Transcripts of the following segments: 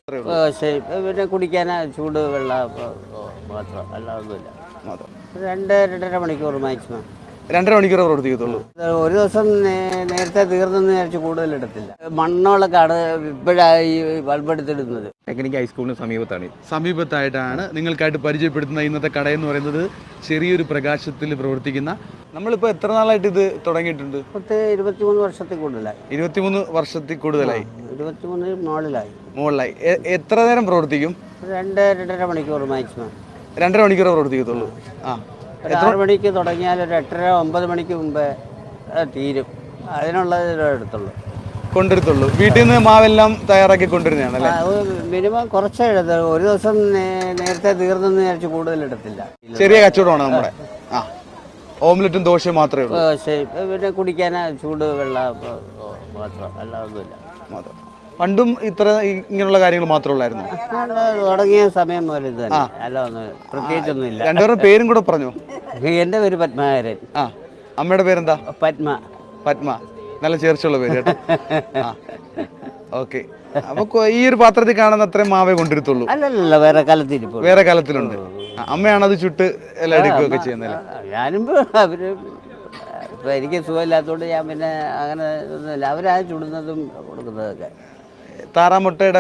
പക്ഷേ പിന്നെ കുടിക്കാൻ ചൂട് വെള്ളം മാത്രം അല്ലാതൊന്നുമില്ല മാത്രം രണ്ട് രണ്ടര മണിക്കൂർ മാക്സിമം രണ്ടര മണിക്കൂർ പ്രവർത്തിക്കത്തുള്ളൂ ഒരു ദിവസം നേ- നേരത്തെ തീർന്നെന്ന് വിചാരിച്ച് കൂടുതൽ എടുത്തില്ല മണ്ണോളക്കാണ് ഇപ്പോഴാണ് ഈ ബൾബെടുത്തിടുന്നത് ടെക്നിക് ഹൈസ്കൂളിന് സമീപത്താണ് ഇത്. സമീപത്തായിട്ടാണ് നിങ്ങൾക്കായിട്ട് പരിചയപ്പെടുത്തുന്ന ഇന്നത്തെ കട എന്ന് പറയുന്നത് ചെറിയൊരു പ്രകാശത്തിൽ പ്രവർത്തിക്കുന്ന നമ്മളിപ്പോൾ എത്ര നാളായിട്ട് ഇത് തുടങ്ങിയിട്ടുണ്ട് പത്ത് ഇരുപത്തിമൂന്ന് വർഷത്തിൽ കൂടുതലായി ഇരുപത്തിമൂന്ന് വർഷത്തിൽ കൂടുതലായി ഇരുപത്തിമൂന്ന് മുകളിലായി മുകളിലായി എ- എത്ര നേരം പ്രവർത്തിക്കും രണ്ട് രണ്ടര മണിക്കൂർ മാക്സിമം രണ്ടര മണിക്കൂർ പ്രവർത്തിക്കത്തുള്ളൂ ആ ഒരു ആറ് മണിക്ക് തുടങ്ങിയാൽ ഒരു എട്ടര ഒമ്പത് മണിക്ക് മുമ്പേ അത് തീരും അതിനുള്ളത് എടുത്തുള്ളൂ കൊണ്ടുവരത്തുള്ളൂ വീട്ടിൽ നിന്ന് മാവെല്ലാം തയ്യാറാക്കി കൊണ്ടുവരുന്നതാണ് അല്ലേ മിനിമം കുറച്ചേ എടുത്ത് ഒരു ദിവസം നേ- നേരത്തെ തീർന്നെന്ന് വിചാരിച്ച് കൂടുതൽ എടുത്തില്ല ചെറിയ കച്ചവടമാണ് നമ്മുടെ ആ ഓംലെറ്റും ദോശയും മാത്രമേ ഉള്ളൂ പക്ഷേ പിന്നെ കുടിക്കാൻ ചൂട് വെള്ളം മാത്രം അല്ലാതൊന്നുമില്ല മാത്രം പണ്ടും ഇത്ര ഇ- ഇങ്ങനെയുള്ള കാര്യങ്ങൾ മാത്രമേ ഉള്ളായിരുന്നു അത് തുടങ്ങിയ സമയം മുതൽ ഇത് തന്നെ അല്ല ഒന്നും പ്രത്യേകിച്ചൊന്നുമില്ല രണ്ടുപേരുടെ പേരും കൂടെ പറഞ്ഞു എൻ്റെ പേര് പത്മനാഭരൻ ആ അമ്മയുടെ പേരെന്താ പത്മ പത്മ നല്ല ചേർച്ചയുള്ള പേര് കേട്ടോ ആ ഓക്കെ അപ്പൊ കൊ- ഈ ഒരു പാത്രത്തിൽ കാണുന്ന അത്രയും മാവേ കൊണ്ടിരുത്തുള്ളൂ അല്ലല്ല വേറെ കാലത്തിരിപ്പോൾ വേറെ കാലത്തിലുണ്ട് ആ, അമ്മയാണ് അത് ചുട്ട് എല്ലാം എടുക്കുകയൊക്കെ ചെയ്യുന്നത് ഞാനും അവര് ഇപ്പൊ എനിക്ക് സുഖമില്ലാത്തതുകൊണ്ട് ഞാൻ പിന്നെ അങ്ങനെ ഒന്നുമില്ല അവരാ ചുടുന്നതും കൊടുക്കുന്നതൊക്കെ താറാമുട്ടയുടെ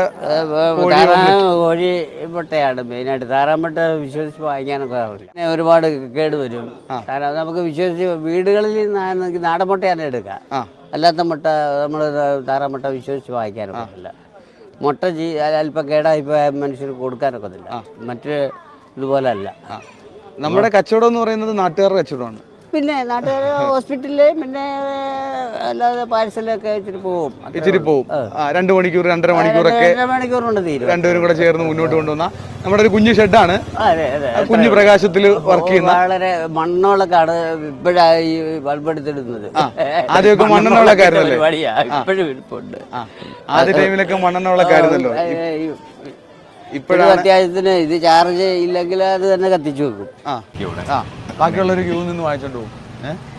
താറാ കോഴി മുട്ടയാണ് മെയിനായിട്ട് താറാമുട്ട വിശ്വസിച്ച് വാങ്ങിക്കാനൊക്കെ അറിയില്ല പിന്നെ ഒരുപാട് കേട് വരും കാരണം നമുക്ക് വിശ്വസിച്ച് വീടുകളിൽ നിന്നാണെങ്കിൽ നാടൻ മുട്ടയാണ് എടുക്കുക ആ. അല്ലാത്ത മുട്ട നമ്മൾ താറാമുട്ട വിശ്വസിച്ച് വാങ്ങിക്കാനൊക്കത്തില്ല മുട്ട ജീ അല്പം കേടായിപ്പോൾ മനുഷ്യർ കൊടുക്കാനൊക്കത്തില്ല മറ്റ് ഇതുപോലെ അല്ല ആ. നമ്മുടെ കച്ചവടം എന്ന് പറയുന്നത് നാട്ടുകാരുടെ കച്ചവടമാണ് പിന്നെ നാട്ടുകാർ ഹോസ്പിറ്റലിൽ പിന്നെ അല്ലാതെ പാഴ്സലൊക്കെ ഇച്ചിരി പോവും ഇച്ചിരി പോവും ആ, രണ്ട് മണിക്കൂർ രണ്ടര മണിക്കൂറൊക്കെ രണ്ടര മണിക്കൂർ കൊണ്ട് തീരും രണ്ടുപേരും കൂടെ ചേർന്ന് മുന്നോട്ട് കൊണ്ടുവന്ന നമ്മുടെ ഒരു കുഞ്ഞു ഷെഡാണ് അതെ അതെ ആ കുഞ്ഞു പ്രകാശത്തിൽ വർക്ക് ചെയ്യുന്ന വളരെ മണ്ണോളക്കാണ് ഇപ്പോഴാണ് ഈ ബൾബെടുത്തിടുന്നത് ആദ്യമൊക്കെ മണ്ണെണ്ണ വിളക്കായിരുന്നല്ലേ? പരിപാടിയാ ഇപ്പോഴും ഇരിപ്പുണ്ട് ആ ആദ്യ ടൈമിലൊക്കെ മണ്ണെണ്ണ വിളക്കായിരുന്നല്ലോ ഏ, ഈ- ഇപ്പോഴാണ് ഒരു അത്യാവശ്യത്തിന് ഇത് ചാർജ് ഇല്ലെങ്കിൽ അത് തന്നെ കത്തിച്ചു വെക്കും ആ ആ ബാക്കിയുള്ളവർ ക്യൂ നിന്ന് വാങ്ങിച്ചോണ്ട് പോകും ഏഹ്